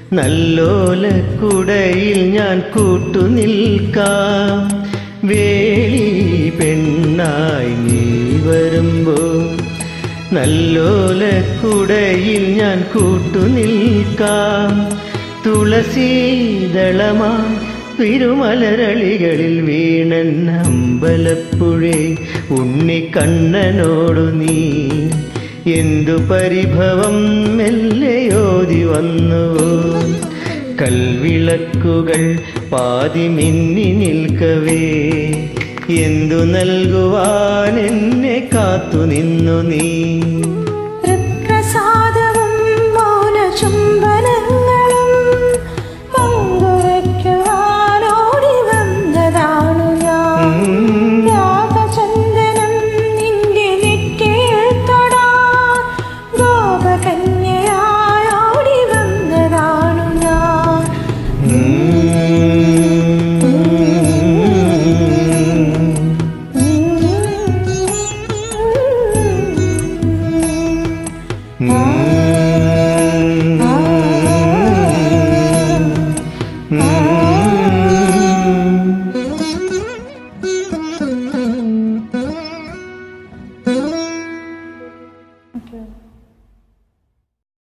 നല്ലോലക്കുടയിൽ ഞാൻ കൂട്ടുനിൽക്കാം വേളി പെണ്ണായി നീ വരുമ്പോൾ നല്ലോലക്കുടയിൽ ഞാൻ കൂട്ടുനിൽക്കാം തുളസീദളമാ തിരുമലരളികളിൽ വീണൻ അമ്പലപ്പുഴേ ഉണ്ണിക്കണ്ണനോടു നീ എന്തു പരിഭവം മെല്ലയോതി വന്നുവോ കൽവിളക്കുകൾ പാതി മിന്നി നിൽക്കവേ എന്തു നൽകുവാൻ എന്നെ കാത്തു നിന്നു നീ